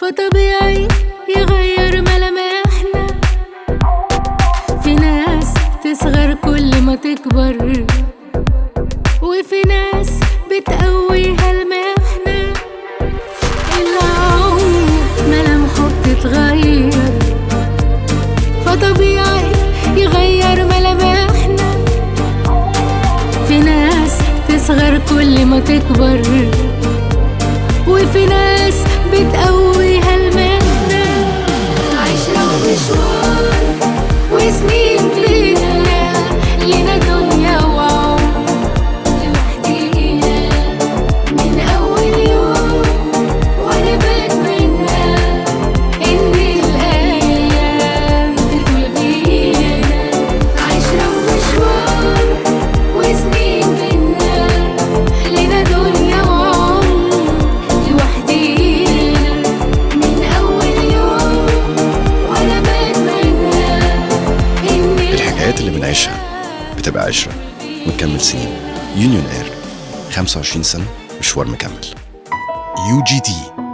فطبيعي يغير ملامحنا في ناس تصغر كل ما تكبر وفي ناس بتقويها المحنة العمر ملامحه بتتغير فطبيعي يغير ملامحنا في ناس تصغر كل ما تكبر وفي ناس بتقويها المهنة عشرة ومشوار وسنين لينا لينا دنيا وعمر لوحدينا من أول يوم وأنا بتمنى إن الأيام تطول بينا عشرة ومشوار وسنين بينا لينا دنيا وعمر لوحدينا من أول يوم وأنا بتمنى إن الحكايات اللي بنعيشها بتبقى عشرة ونكمل سنين يونيون اير 25 سنة مشوار مكمل يو جي تي